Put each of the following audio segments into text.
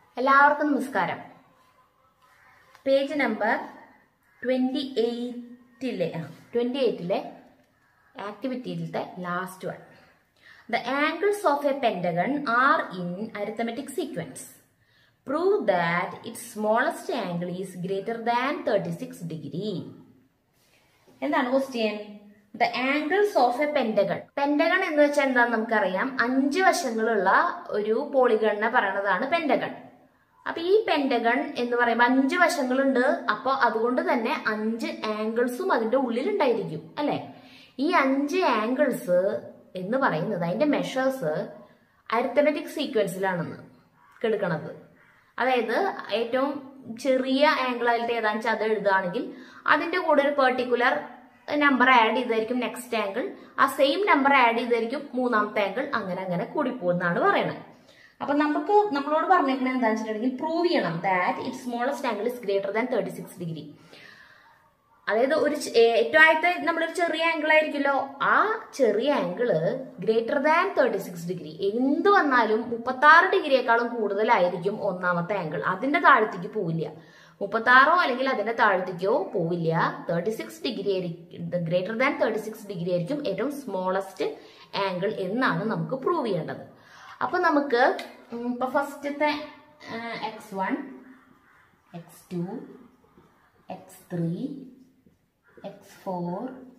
എല്ലാവർക്കും നമസ്കാരം page number twenty എയ്റ്റിലെ ആ ട്വൻറ്റി എയ്റ്റിലെ ആക്ടിവിറ്റിയിലത്തെ last one the angles of a pentagon are in arithmetic sequence prove that its smallest angle is greater than thirty six degree എന്താണ് question the angles of a pentagon pentagon എന്ന് വെച്ചാൽ എന്താന്ന് നമുക്കറിയാം അഞ്ച് വശങ്ങളുള്ള ഒരു പോളിഗണിനെ പറയണതാണ് പെൻഡഗൺ അപ്പൊ ഈ പെൻഡഗൺ എന്ന് പറയുമ്പോൾ അഞ്ച് വശങ്ങളുണ്ട് അപ്പോൾ അതുകൊണ്ട് തന്നെ അഞ്ച് ആംഗിൾസും അതിന്റെ ഉള്ളിലുണ്ടായിരിക്കും അല്ലെ ഈ അഞ്ച് ആംഗിൾസ് എന്ന് പറയുന്നത് അതിന്റെ മെഷേഴ്സ് അരിത്തമെറ്റിക് സീക്വൻസിലാണെന്ന് കെടുക്കണത് അതായത് ഏറ്റവും ചെറിയ ആംഗിൾ ആയിട്ട് ഏതാണെന്ന് വെച്ചാൽ അത് എഴുതുകയാണെങ്കിൽ അതിന്റെ കൂടെ ഒരു പെർട്ടിക്കുലർ നമ്പർ ആഡ് ചെയ്തായിരിക്കും നെക്സ്റ്റ് ആംഗിൾ ആ സെയിം നമ്പർ ആഡ് ചെയ്തായിരിക്കും മൂന്നാമത്തെ ആംഗിൾ അങ്ങനെ അങ്ങനെ കൂടിപ്പോകുന്നാണ് പറയുന്നത് അപ്പൊ നമുക്ക് നമ്മളോട് പറഞ്ഞിരിക്കുന്നത് എന്താണെന്ന് വെച്ചിട്ടുണ്ടെങ്കിൽ പ്രൂവ് ചെയ്യണം that it smallest angle is greater than thirty six degree അതായത് ഒരു ചെ- ഏ- ഏറ്റവും ആദ്യത്തെ നമ്മളൊരു ചെറിയ ആംഗിൾ ആയിരിക്കുമല്ലോ ആ ചെറിയ angle greater than thirty six degree എന്ത് വന്നാലും മുപ്പത്തി ആറ് ഡിഗ്രിയേക്കാളും കൂടുതലായിരിക്കും ഒന്നാമത്തെ ആംഗിൾ അതിന്റെ താഴത്തേക്ക് പോവില്ല മുപ്പത്താറോ അല്ലെങ്കിൽ അതിന്റെ താഴത്തേക്കോ പോവില്ല തേർട്ടി സിക്സ് ഡിഗ്രി ആയിരിക്കും greater than thirty six degree ആയിരിക്കും ഏറ്റവും സ്മോളസ്റ്റ് ആംഗിൾ എന്നാണ് നമുക്ക് പ്രൂവ് ചെയ്യേണ്ടത് അപ്പൊ നമുക്ക് ഉം, ഇപ്പൊ ഫസ്റ്റത്തെ x one x two x three x four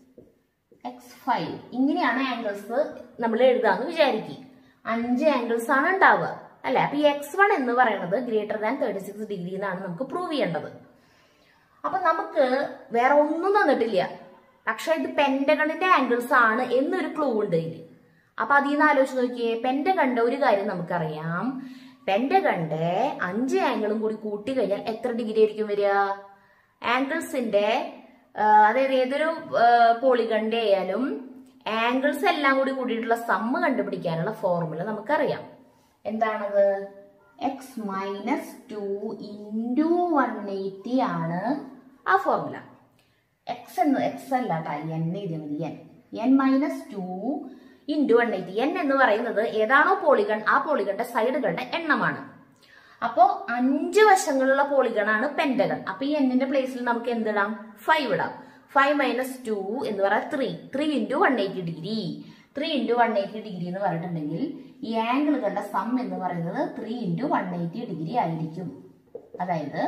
x five ഇങ്ങനെയാണ് ആംഗിൾസ് നമ്മൾ എഴുതാന്ന് വിചാരിക്കും അഞ്ച് ആംഗിൾസ് ആണ് ഉണ്ടാവുക അല്ലെ അപ്പൊ ഈ എക്സ് വൺ എന്ന് പറയുന്നത് greater than thirty six degree എന്നാണ് നമുക്ക് പ്രൂവ് ചെയ്യേണ്ടത് അപ്പൊ നമുക്ക് വേറെ ഒന്നും തന്നിട്ടില്ല പക്ഷെ ഇത് പെന്റഗണിന്റെ ആംഗിൾസ് ആണ് എന്നൊരു ക്ലൂ ഉണ്ട് ഇതിൽ അപ്പൊ അതിൽ നിന്ന് ആലോചിച്ച് നോക്കിയേ പെന്റഗണിന്റെ ഒരു കാര്യം നമുക്കറിയാം പെന്റഗണിന്റെ അഞ്ച് ആംഗിളും കൂടി കൂട്ടി കഴിഞ്ഞാൽ എത്ര ഡിഗ്രി ആയിരിക്കും വരിക ആംഗിൾസിന്റെ ആ, അതായത് ഏതൊരു പോളിഗണിന്റെ ആയാലും ആംഗിൾസ് എല്ലാം കൂടി കൂടിയിട്ടുള്ള സമ്മ് കണ്ടുപിടിക്കാനുള്ള ഫോർമുല നമുക്കറിയാം എന്താണത് x minus two into one eighty ആണ് ആ ഫോർമുല എക്സ് എന്ന് എക്സ് അല്ല കേട്ടോ എൻ എഴുതിയാൽ മതി n n minus two into one eighty n എന്ന് പറയുന്നത് ഏതാണോ പോളിഗൺ ആ പോളിഗണിന്റെ സൈഡുകളുടെ എണ്ണമാണ് അപ്പോ അഞ്ച് വശങ്ങളുള്ള പോളിഗണാണ് പെന്റഗൺ അപ്പൊ ഈ എന്നിന്റെ പ്ലേസിൽ നമുക്ക് എന്തിടാം ഫൈവ് ഇടാം ഫൈവ് മൈനസ് ടു എന്ന് പറയാം three three into one eighty degree three into one eighty degree എന്ന് പറഞ്ഞിട്ടുണ്ടെങ്കിൽ ഈ ആംഗിളുകളുടെ സം എന്ന് പറയുന്നത് three into one eighty degree ആയിരിക്കും അതായത്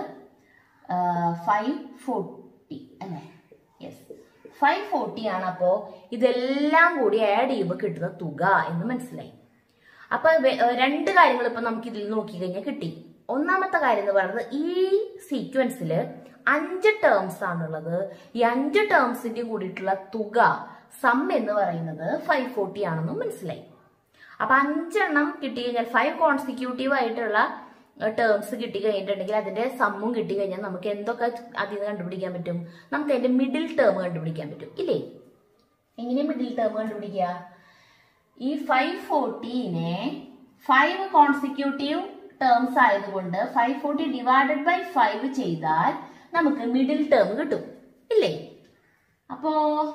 ഫൈവ് ഫോർട്ടി അല്ലേ യെസ് ഫൈവ് ഫോർട്ടി ആണ് അപ്പോ ഇതെല്ലാം കൂടി ആഡ് ചെയ്യുമ്പോൾ കിട്ടുന്ന തുക എന്ന് മനസ്സിലായി അപ്പൊ വെ- ഏഹ് രണ്ട് കാര്യങ്ങൾ ഇപ്പൊ നമുക്ക് ഇതിൽ നോക്കി കഴിഞ്ഞാൽ കിട്ടി ഒന്നാമത്തെ കാര്യം എന്ന് പറയുന്നത് ഈ സീക്വൻസിൽ അഞ്ച് ടേംസ് ആണുള്ളത് ഈ അഞ്ച് ടേംസിന്റെ കൂടിയിട്ടുള്ള തുക സം എന്ന് പറയുന്നത് ഫൈവ് ഫോർട്ടി ആണെന്നും മനസ്സിലായി അപ്പൊ അഞ്ചെണ്ണം കിട്ടി കഴിഞ്ഞാൽ ഫൈവ് കോൺസിക്യൂട്ടീവ് ആയിട്ടുള്ള ടേംസ് കിട്ടി കഴിഞ്ഞിട്ടുണ്ടെങ്കിൽ അതിന്റെ സമ്മും കിട്ടി കഴിഞ്ഞാൽ നമുക്ക് എന്തൊക്കെ അതിൽ നിന്ന് കണ്ടുപിടിക്കാൻ പറ്റും നമുക്ക് അതിന്റെ മിഡിൽ ടേം കണ്ടുപിടിക്കാൻ പറ്റും ഇല്ലേ എങ്ങനെ മിഡിൽ ടേം കണ്ടുപിടിക്കുക ഈ ഫൈവ് ഫോർട്ടീനെ ഫൈവ് കോൺസിക്യൂട്ടീവ് ടേംസ് ആയതുകൊണ്ട് five forty divided by five ചെയ്താൽ നമുക്ക് മിഡിൽ ടേം കിട്ടും ഇല്ലേ അപ്പോ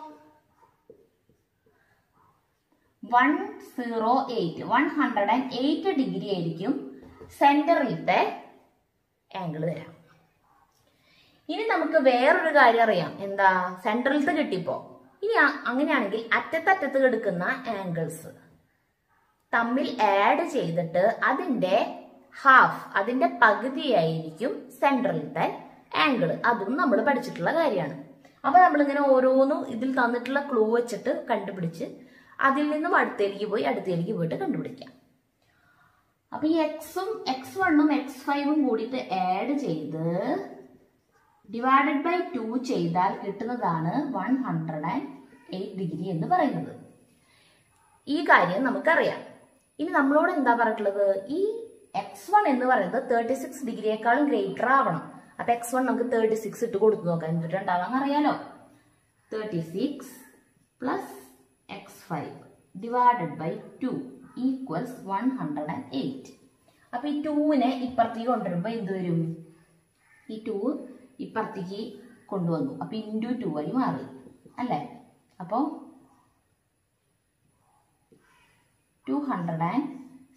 one zero eight one hundred and eight degree ആയിരിക്കും സെന്ററിലത്തെ ആംഗിൾ തരാം ഇനി നമുക്ക് വേറൊരു കാര്യം അറിയാം എന്താ സെൻട്രലത്തെ കിട്ടിപ്പോ ഇനി ആ- അങ്ങനെയാണെങ്കിൽ അറ്റത്തറ്റത്ത് കിടക്കുന്ന ആംഗിൾസ് തമ്മിൽ ആഡ് ചെയ്തിട്ട് അതിന്റെ ഹാഫ് അതിന്റെ പകുതിയായിരിക്കും സെൻട്രലത്തെ ആംഗിൾ അതും നമ്മൾ പഠിച്ചിട്ടുള്ള കാര്യമാണ് അപ്പൊ നമ്മളിങ്ങനെ ഓരോന്നും ഇതിൽ തന്നിട്ടുള്ള ക്ലൂ വെച്ചിട്ട് കണ്ടുപിടിച്ച് അതിൽ നിന്നും അടുത്തേക്ക് പോയി അടുത്തേക്ക് പോയിട്ട് കണ്ടുപിടിക്കാം അപ്പൊ ഈ എക്സും എക്സ് വണ്ണും എക്സ് ഫൈവും കൂടിയിട്ട് ആഡ് ചെയ്ത് ഡിവൈഡഡ് ബൈ ടു ചെയ്താൽ കിട്ടുന്നതാണ് one hundred and eight degree എന്ന് പറയുന്നത് ഈ കാര്യം നമുക്കറിയാം ഇനി നമ്മളോട് എന്താ പറഞ്ഞിട്ടുള്ളത് ഈ എക്സ് വൺ എന്ന് പറയുന്നത് തേർട്ടി സിക്സ് ഡിഗ്രിയേക്കാളും ഗ്രേറ്റർ ആവണം അപ്പൊ എക്സ് വൺ നമുക്ക് തേർട്ടി സിക്സ് ഇട്ട് കൊടുത്തു നോക്കാം എന്നിട്ട് ഉണ്ടാവാന്ന് അറിയാലോ thirty six plus x five divided by two equals one hundred and eight അപ്പൊ ഈ ടൂവിനെ ഇപ്പുറത്തേക്ക് കൊണ്ടുവരുമ്പോ എന്ത് വരും ഈ ടു ഇപ്പുറത്തേക്ക് കൊണ്ടുവന്നു അപ്പൊ ഇൻറ്റു ടു ആയി മാറി അല്ലേ അപ്പോൾ ടു ഹൺഡ്രഡ് ആൻഡ്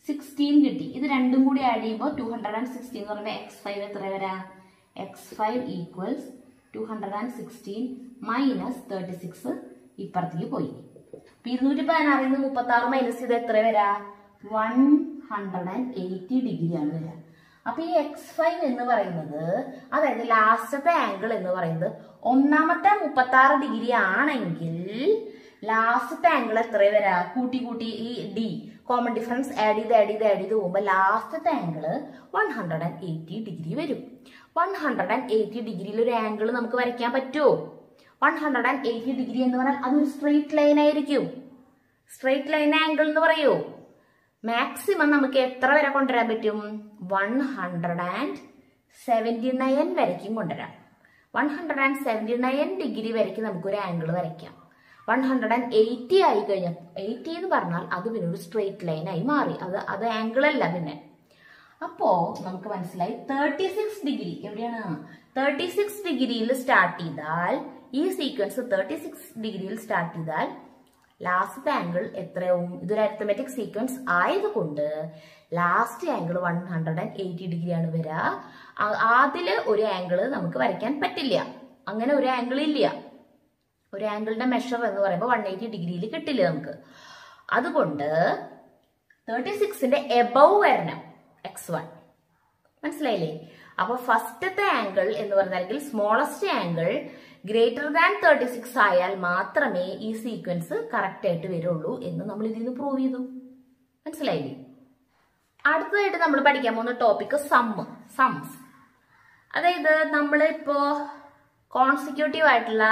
സിക്സ്റ്റീൻ കിട്ടി ഇത് രണ്ടും കൂടി ആഡ് ചെയ്യുമ്പോൾ ടു ഹൺഡ്രഡ് ആൻഡ് സിക്സ്റ്റീൻ എന്ന് പറയുമ്പോൾ എക്സ് ഫൈവ് എത്ര വരാ x five equals two hundred and sixteen minus thirty six ഇപ്പുറത്തേക്ക് പോയി അപ്പൊ ഇരുന്നൂറ്റി പതിനാറിൽ നിന്ന് മുപ്പത്തി ആറ് മൈനസ് ചെയ്ത് എത്ര വരാ one hundred and eighty degree ആണ് വരിക അപ്പൊ ഈ എക്സ് ഫൈവ് എന്ന് പറയുന്നത് അതായത് ലാസ്റ്റത്തെ ആംഗിൾ എന്ന് പറയുന്നത് ഒന്നാമത്തെ മുപ്പത്തി ആറ് ഡിഗ്രി ആണെങ്കിൽ ലാസ്റ്റത്തെ ആംഗിൾ എത്ര വരാ കൂട്ടി കൂട്ടി ഈ ഡി കോമൺ ഡിഫറൻസ് ആഡ് ചെയ്ത് ആഡ് ചെയ്ത് ആഡ് ചെയ്ത് പോകുമ്പോൾ ലാസ്റ്റത്തെ angle one hundred and eighty degree വരും വൺ ഹൺഡ്രഡ് ആൻഡ് എയ്റ്റി ഡിഗ്രിയിൽ ഒരു ആംഗിൾ നമുക്ക് വരയ്ക്കാൻ പറ്റുമോ one hundred and eighty degree എന്ന് പറഞ്ഞാൽ അതൊരു സ്ട്രെയിറ്റ് ലൈൻ ആയിരിക്കും സ്ട്രെയിറ്റ് ലൈൻ ആംഗിൾ എന്ന് പറയൂ മാക്സിമം നമുക്ക് എത്ര വരെ കൊണ്ടുവരാൻ പറ്റും one hundred and seventy nine വരയ്ക്കും കൊണ്ടുവരാം one hundred and seventy nine degree വരയ്ക്ക് നമുക്കൊരു ആംഗിൾ വരയ്ക്കാം വൺ ഹൺഡ്രഡ് ആൻഡ് എയ്റ്റി ആയി കഴിഞ്ഞാൽ എയ്റ്റി എന്ന് പറഞ്ഞാൽ അത് പിന്നെ ഒരു സ്ട്രെയിറ്റ് ലൈൻ ആയി മാറി അത് അത് ആംഗിൾ അല്ല പിന്നെ അപ്പോ നമുക്ക് മനസ്സിലായി തേർട്ടി സിക്സ് ഡിഗ്രി എവിടെയാണ് തേർട്ടി സിക്സ് ഡിഗ്രിയിൽ സ്റ്റാർട്ട് ചെയ്താൽ ഈ സീക്വൻസ് തേർട്ടി സിക്സ് ഡിഗ്രിയിൽ സ്റ്റാർട്ട് ചെയ്താൽ ലാസ്റ്റ് ആംഗിൾ എത്രയാവും ഇതൊരു അരിത്തമെറ്റിക് സീക്വൻസ് ആയതുകൊണ്ട് last angle one hundred and eighty degree ആണ് വരിക ആ- അതില് ഒരു ആംഗിൾ നമുക്ക് വരയ്ക്കാൻ പറ്റില്ല അങ്ങനെ ഒരു ആംഗിൾ ഇല്ല ഒരു ആംഗിളിന്റെ മെഷർ എന്ന് പറയുമ്പോൾ വൺ എയ്റ്റി ഡിഗ്രിയിൽ കിട്ടില്ല നമുക്ക് അതുകൊണ്ട് തേർട്ടി സിക്സിന്റെ എബവ് വരണം എക്സ് വൺ മനസ്സിലായില്ലേ അപ്പൊ ഫസ്റ്റത്തെ ആംഗിൾ എന്ന് പറഞ്ഞാൽ smallest angle greater than thirty six ആയാൽ മാത്രമേ ഈ സീക്വൻസ് കറക്റ്റ് ആയിട്ട് വരുള്ളൂ എന്ന് നമ്മൾ ഇതിൽ നിന്ന് പ്രൂവ് ചെയ്തു മനസ്സിലായില്ലേ അടുത്തതായിട്ട് നമ്മൾ പഠിക്കാൻ പോകുന്ന ടോപ്പിക് സമ്മ് സംസ് അതായത് നമ്മളിപ്പോ കോൺസിക്യൂട്ടീവ് ആയിട്ടുള്ള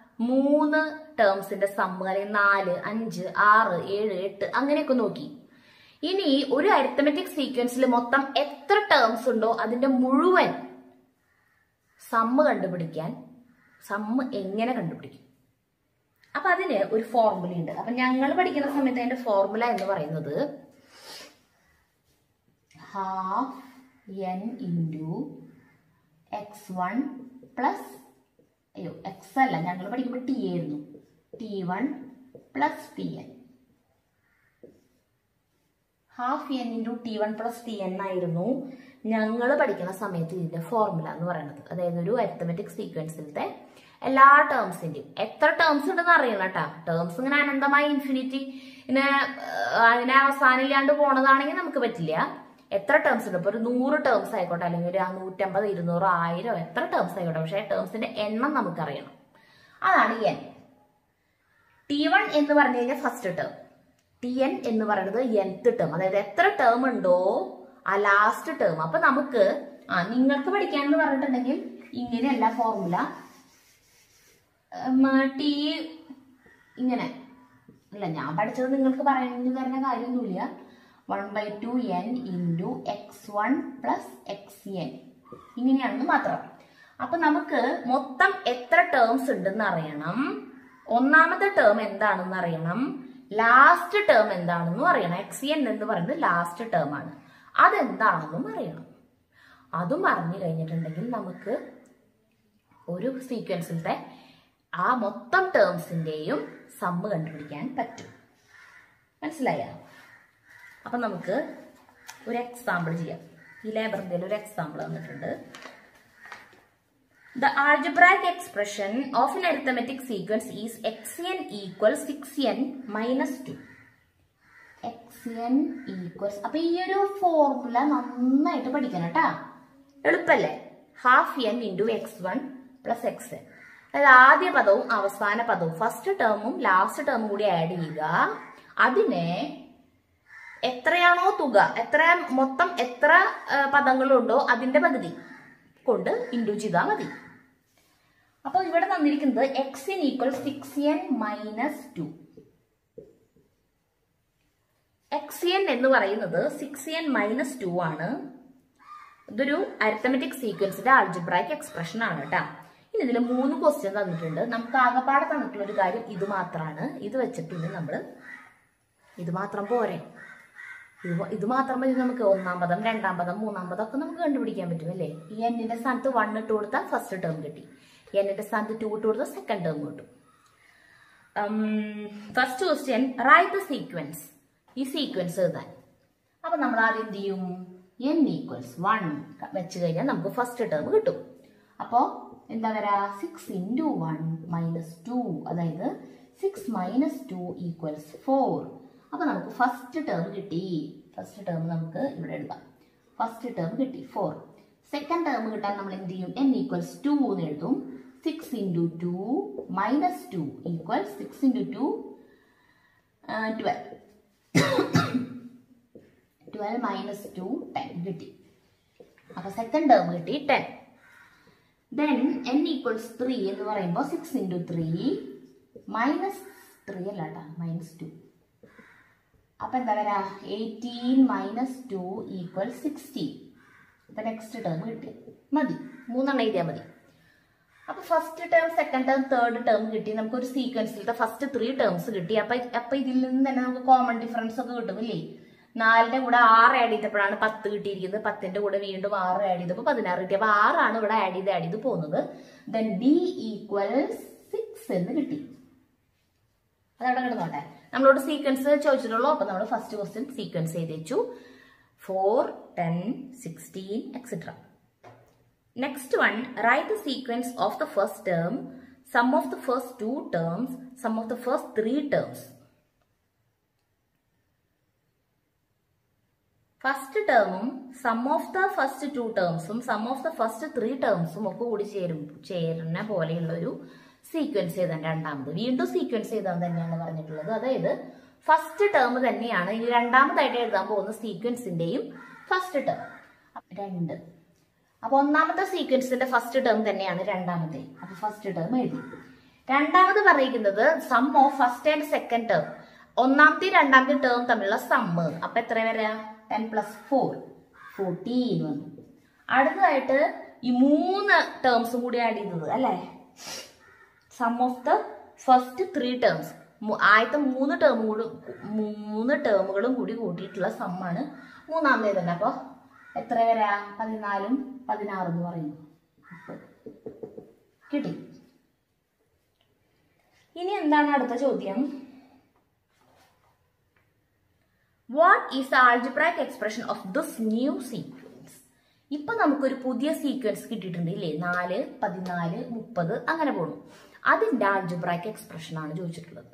മൂന്ന് ടേംസിന്റെ സമ്മ് അല്ലെങ്കിൽ നാല് അഞ്ച് ആറ് ഏഴ് എട്ട് അങ്ങനെയൊക്കെ നോക്കി ഇനി ഒരു അരിത്തമെറ്റിക് സീക്വൻസിൽ മൊത്തം എത്ര ടേംസ് ഉണ്ടോ അതിന്റെ മുഴുവൻ സമ്മ് കണ്ടുപിടിക്കാൻ സമ്മ് എങ്ങനെ കണ്ടുപിടിക്കും അപ്പൊ അതിന് ഒരു ഫോർമുല ഉണ്ട് അപ്പൊ ഞങ്ങൾ പഠിക്കുന്ന സമയത്ത് അതിന്റെ ഫോർമുല എന്ന് പറയുന്നത് half n into x one plus അയ്യോ എക്സ് അല്ല ഞങ്ങൾ പഠിക്കുമ്പോൾ ടി ആയിരുന്നു t one plus t n half n into t one plus t n ആയിരുന്നു ഞങ്ങൾ പഠിക്കുന്ന സമയത്ത് ഇതിന്റെ ഫോർമുല എന്ന് പറയുന്നത് അതായത് ഒരു അരിത്തമെറ്റിക് സീക്വൻസിലത്തെ എല്ലാ ടേംസിന്റെയും എത്ര ടേംസ് ഉണ്ടെന്ന് അറിയണം കേട്ടാ ടേംസ് ഇങ്ങനെ അനന്തമായി ഇൻഫിനിറ്റി ഇങ്ങനെ ആ, അതിനെ അവസാനം ഇല്ലാണ്ട് പോണതാണെങ്കിൽ നമുക്ക് പറ്റില്ല എത്ര ടേംസ് ഉണ്ട് ഇപ്പൊ ഒരു നൂറ് ടേംസ് ആയിക്കോട്ടെ അല്ലെങ്കിൽ ഒരു നൂറ്റമ്പത് ഇരുന്നൂറ് ആയിരം എത്ര ടേംസ് ആയിക്കോട്ടെ പക്ഷേ ടേംസിന്റെ എണ്ണം നമുക്കറിയണം അതാണ് എൻ ടി വൺ എന്ന് പറഞ്ഞു കഴിഞ്ഞാൽ ഫസ്റ്റ് ടേം ടി എൻ എന്ന് പറയുന്നത് എൻത്ത് ടേം അതായത് എത്ര ടേം ഉണ്ടോ ആ ലാസ്റ്റ് ടേം അപ്പൊ നമുക്ക് ആ നിങ്ങൾക്ക് പഠിക്കാനെന്ന് പറഞ്ഞിട്ടുണ്ടെങ്കിൽ ഇങ്ങനെയല്ല ഫോർമുല ടി ഇങ്ങനെ അല്ല ഞാൻ പഠിച്ചത് നിങ്ങൾക്ക് പറഞ്ഞു തരുന്ന കാര്യമൊന്നുമില്ല one by two n into x one plus x n ഇങ്ങനെയാണെന്ന് മാത്രം അപ്പൊ നമുക്ക് മൊത്തം എത്ര ടേംസ് ഉണ്ടെന്ന് അറിയണം ഒന്നാമത്തെ ടേം എന്താണെന്ന് അറിയണം ലാസ്റ്റ് ടേം എന്താണെന്നും അറിയണം എക്സ് എൻ എന്ന് പറയുന്നത് ലാസ്റ്റ് ടേം ആണ് അതെന്താണെന്നും അറിയണം അതും അറിഞ്ഞു കഴിഞ്ഞിട്ടുണ്ടെങ്കിൽ നമുക്ക് ഒരു സീക്വൻസിലത്തെ ആ മൊത്തം ടേംസിന്റെയും സമ്മ് കണ്ടുപിടിക്കാൻ പറ്റും മനസ്സിലായോ അപ്പൊ നമുക്ക് ഒരു എക്സാമ്പിൾ ചെയ്യാം ഈ ലേബറിന്റെ ഒരു എക്സാമ്പിൾ തന്നിട്ടുണ്ട് The algebraic expression of an arithmetic sequence is xn equals 6n minus 2. xn equals അപ്പൊ ഈ ഒരു ഫോർമുല നന്നായിട്ട് പഠിക്കണം കേട്ടാ എളുപ്പല്ലേ half n into x one plus x n അതായത് ആദ്യ പദവും അവസാന പദവും ഫസ്റ്റ് ടേമും ലാസ്റ്റ് ടേമും കൂടി ആഡ് ചെയ്യുക അതിനെ എത്രയാണോ തുക എത്ര മൊത്തം എത്ര ആ, പദങ്ങളുണ്ടോ അതിന്റെ പകുതി കൊണ്ട് ഇൻഡു ചെയ്താൽ മതി അപ്പോൾ ഇവിടെ തന്നിരിക്കുന്നത് x n equal six n minus two x n എന്ന് പറയുന്നത് സിക്സ് എൻ മൈനസ് ടു ആണ് ഇതൊരു അരിത്തമെറ്റിക് സീക്വൻസിന്റെ ആൾജിബ്രായിക് എക്സ്പ്രഷൻ ആണ് കേട്ടോ ഇനി ഇതിൽ മൂന്ന് ക്വസ്റ്റ്യൻ തന്നിട്ടുണ്ട് നമുക്ക് ആകപ്പാടെ തന്നിട്ടുള്ള ഒരു കാര്യം ഇത് മാത്രമാണ് ഇത് വെച്ചിട്ടുണ്ട് നമ്മൾ ഇത് മാത്രം പോരെ ഇത് മ- ഇത് മാത്രം മതി നമുക്ക് ഒന്നാം പദം രണ്ടാം പദം മൂന്നാം പദം ഒക്കെ നമുക്ക് കണ്ടുപിടിക്കാൻ പറ്റും അല്ലേ ഈ എന്നിന്റെ സ്ഥാനത്ത് വൺ ഇട്ട് കൊടുത്താൽ ഫസ്റ്റ് ടേം കിട്ടി എന്നിന്റെ സ്ഥാനത്ത് ടു ഇട്ട് കൊടുത്താൽ സെക്കൻഡ് ടേം കിട്ടും first question write the sequence ഈ സീക്വൻസ് എഴുതാൻ അപ്പൊ നമ്മൾ ആദ്യം എന്ത് ചെയ്യും എൻ ഈക്വൽസ് വൺ വെച്ച് കഴിഞ്ഞാൽ നമുക്ക് ഫസ്റ്റ് ടേം കിട്ടും അപ്പോൾ എന്താ വരാ six into one minus two അതായത് six minus two equals four അപ്പോൾ നമുക്ക് ഫസ്റ്റ് ടേം കിട്ടി ഫസ്റ്റ് ടേം നമുക്ക് ഇവിടെ എഴുതാം ഫസ്റ്റ് ടേം കിട്ടി ഫോർ സെക്കൻഡ് ടേം കിട്ടാൻ നമ്മൾ എന്ത് ചെയ്യും എൻ ഈക്വൽസ് ടു എന്ന് എഴുതും six into two minus two equals six into two twelve twelve minus two ten കിട്ടി അപ്പോൾ സെക്കൻഡ് ടേം കിട്ടി ten then n equals three എന്ന് പറയുമ്പോൾ six into three minus three അല്ല കേട്ടോ മൈനസ് ടു അപ്പം എന്താ വരാ eighteen minus two equal sixteen അപ്പം നെക്സ്റ്റ് ടേം കിട്ടി മതി മൂന്നെണ്ണം എഴുതിയാൽ മതി അപ്പൊ first term second term third term കിട്ടി നമുക്ക് ഒരു സീക്വൻസിലത്തെ ഫസ്റ്റ് ത്രീ ടേംസ് കിട്ടി അപ്പൊ അപ്പൊ ഇതിൽ നിന്ന് തന്നെ നമുക്ക് കോമൺ ഡിഫറൻസ് ഒക്കെ കിട്ടുമില്ലേ നാലിന്റെ കൂടെ ആറ് ആഡ് ചെയ്തപ്പോഴാണ് പത്ത് കിട്ടിയിരിക്കുന്നത് പത്തിന്റെ കൂടെ വീണ്ടും ആറ് ആഡ് ചെയ്തപ്പോൾ പതിനാറ് കിട്ടി അപ്പൊ ആറാണ് ഇവിടെ ആഡ് ചെയ്ത് ആഡ് ചെയ്ത് പോകുന്നത് ദെൻ ഡി ഈക്വൽ സിക്സ് എന്ന് കിട്ടി അതവിടെ കിടന്നോട്ടെ നമ്മളോട് സീക്വൻസ് ചോദിച്ചിട്ടുള്ളൂ അപ്പൊ നമ്മൾ ഫസ്റ്റ് ക്വസ്റ്റ്യൻ സീക്വൻസ് ചെയ്ത് വെച്ചു four ten sixteen etcetera Next one, write the sequence of the first term, sum of the first two terms, sum of the first three terms. First ടേമും sum of the first two ടേംസും sum of the first three ടേംസും ഒക്കെ കൂടി ചേരും ചേരുന്ന പോലെയുള്ള ഒരു sequence ചെയ്താൽ രണ്ടാമത് വീണ്ടും സീക്വൻസ് ചെയ്താൽ തന്നെയാണ് പറഞ്ഞിട്ടുള്ളത് അതായത് ഫസ്റ്റ് ടേം തന്നെയാണ് ഇനി രണ്ടാമതായിട്ട് എഴുതാൻ പോകുന്ന സീക്വൻസിന്റെയും ഫസ്റ്റ് ടേം രണ്ട് അപ്പൊ ഒന്നാമത്തെ സീക്വൻസിന്റെ ഫസ്റ്റ് ടേം തന്നെയാണ് രണ്ടാമത്തെ അപ്പൊ ഫസ്റ്റ് ടേം എഴുതി രണ്ടാമത് പറയുന്നത് sum of first and second term ഒന്നാമത്തെ രണ്ടാമത്തെ ടേം തമ്മിലുള്ള സമ്മ് അപ്പൊ എത്ര വരാ ടെൻ പ്ലസ് ഫോർ ഫോർട്ടീൻ വന്നു അടുത്തതായിട്ട് ഈ മൂന്ന് ടേംസും കൂടി ആഡ് ചെയ്തത് അല്ലേ sum of the first three terms ആദ്യത്തെ മൂന്ന് ടേം കൂടി മൂന്ന് ടേമുകളും കൂടി കൂട്ടിയിട്ടുള്ള സമ്മാണ് മൂന്നാമതേ തന്നെ അപ്പോൾ എത്ര വരാ പതിനാലും പതിനാറ് എന്ന് പറയുന്നു കിട്ടി ഇനി എന്താണ് അടുത്ത ചോദ്യം what is the algebraic expression of this new sequence ഇപ്പൊ നമുക്കൊരു പുതിയ സീക്വൻസ് കിട്ടിയിട്ടുണ്ട് ഇല്ലേ നാല് പതിനാല് മുപ്പത് അങ്ങനെ പോണു അതിന്റെ ആൾജിബ്രാക് എക്സ്പ്രഷൻ ആണ് ചോദിച്ചിട്ടുള്ളത്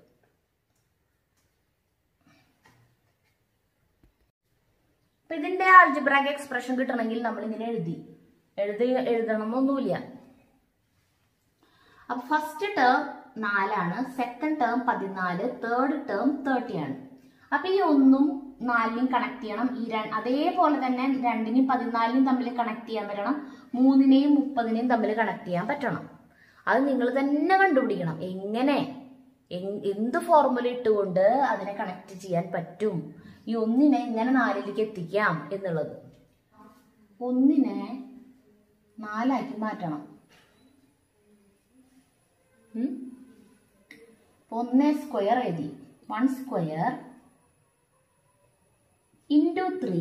അപ്പൊ ഇതിന്റെ ആൾജിബ്രാക് എക്സ്പ്രഷൻ കിട്ടണമെങ്കിൽ നമ്മൾ ഇങ്ങനെ എഴുതി എഴുതി എഴുതണമെന്നൊന്നുമില്ല അപ്പൊ ഫസ്റ്റ് ടേം നാലാണ് സെക്കൻഡ് ടേം പതിനാല് തേർഡ് ടേം തേർട്ടി ആണ് അപ്പൊ ഈ ഒന്നും നാലിനെയും കണക്ട് ചെയ്യണം ഈ ര- അതേപോലെ തന്നെ രണ്ടിനെയും പതിനാലിനെയും തമ്മിൽ കണക്ട് ചെയ്യാൻ പറ്റണം മൂന്നിനെയും മുപ്പതിനെയും തമ്മിൽ കണക്ട് ചെയ്യാൻ പറ്റണം അത് നിങ്ങൾ തന്നെ കണ്ടുപിടിക്കണം എങ്ങനെ എങ്- എന്ത് ഫോർമുല ഇട്ടുകൊണ്ട് അതിനെ കണക്ട് ചെയ്യാൻ പറ്റും ഈ ഒന്നിനെ എങ്ങനെ നാലിലേക്ക് എത്തിക്കാം എന്നുള്ളത് ഒന്നിനെ നാലാക്കി മാറ്റണം ഉം? അപ്പൊ ഒന്നേ സ്ക്വയർ എഴുതി one square into three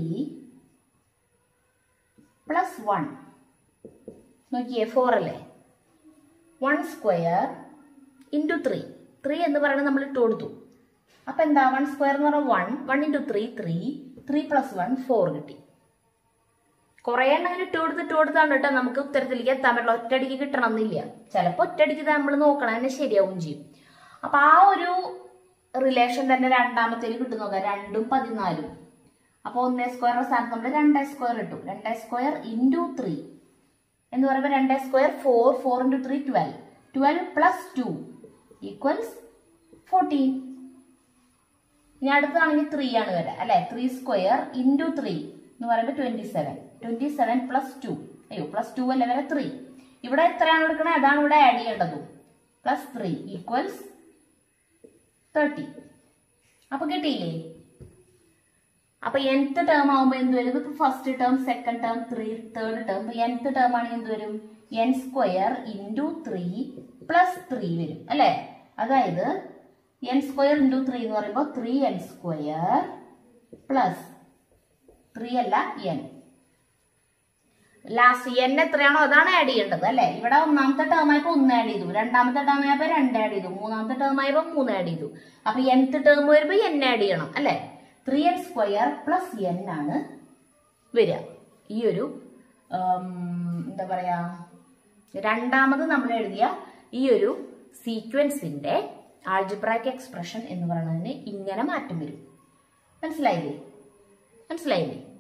plus one നോക്കിയേ ഫോർ അല്ലേ one square into three three എന്ന് പറയുന്നത് നമ്മൾ ഇട്ട് കൊടുത്തു അപ്പൊ എന്താ വൺ സ്ക്വയർ എന്ന് പറഞ്ഞാൽ one one into three three three plus one four കിട്ടി കുറെ എണ്ണം ഇങ്ങനെ ഇട്ട് കൊടുത്ത് ഇട്ട് കൊടുത്താണ് കേട്ടോ നമുക്ക് ഉത്തരത്തിലേക്ക് എത്താൻ പറ്റില്ല ഒറ്റയടിക്ക് കിട്ടണം എന്നില്ല ചിലപ്പോൾ ഒറ്റയടിക്ക് നമ്മൾ നോക്കണം തന്നെ ശരിയാവും ചെയ്യും അപ്പൊ ആ ഒരു റിലേഷൻ തന്നെ രണ്ടാമത്തേല് കിട്ടും നോക്കാം രണ്ടും പതിനാലും അപ്പൊ ഒന്നേ സ്ക്വയറിന്റെ സ്ഥാനത്ത് നമ്മൾ രണ്ടേ സ്ക്വയർ ഇട്ടു രണ്ടേ സ്ക്വയർ ഇൻറ്റു ത്രീ എന്ന് പറയുമ്പോൾ രണ്ടേ square four four into three twelve twelve plus two equals fourteen ഇനി അടുത്തതാണെങ്കിൽ ത്രീ ആണ് വരാം അല്ലെ ത്രീ സ്ക്വയർ ഇൻറ്റു ത്രീ എന്ന് പറയുമ്പോൾ twenty seven twenty seven plus two അയ്യോ പ്ലസ് ടു അല്ലേ വരെ ത്രീ ഇവിടെ എത്രയാണ് എടുക്കണത് അതാണ് ഇവിടെ ആഡ് ചെയ്യേണ്ടതും പ്ലസ് ത്രീ ഈക്വൽസ് തേർട്ടി അപ്പൊ കിട്ടിയില്ലേ അപ്പൊ nth ടേം ആവുമ്പോൾ എന്ത് വരും ഇപ്പൊ first term second term three third term ഇപ്പൊ nth ടേം ആണെങ്കിൽ എന്ത് വരും n square into three plus three വരും അല്ലെ അതായത് എൻ സ്ക്വയർ ഇൻറ്റു ത്രീ എന്ന് പറയുമ്പോൾ three n square plus three അല്ല എൻ ലാസ്റ്റ് എൻ എത്രയാണോ അതാണ് ആഡ് ചെയ്യേണ്ടത് അല്ലെ ഇവിടെ ഒന്നാമത്തെ ടേം ആയപ്പോ ഒന്ന് ആഡ് ചെയ്തു രണ്ടാമത്തെ ടേം ആയപ്പോ രണ്ട് ആഡ് ചെയ്തു മൂന്നാമത്തെ ടേം ആയപ്പോ മൂന്ന് ആഡ് ചെയ്തു അപ്പൊ nth ടേം വരുമ്പോ എൻ ആഡ് ചെയ്യണം അല്ലെ three n square plus n ആണ് വരിക ഈ ഒരു ഉം, എന്താ പറയാ രണ്ടാമത് നമ്മൾ എഴുതിയ ഈ ഒരു സീക്വൻസിന്റെ ആൾജിബ്രായിക് എക്സ്പ്രഷൻ എന്ന് പറയുന്നതിന് ഇങ്ങനെ മാറ്റം വരും മനസ്സിലായില്ലേ മനസ്സിലായില്ലേ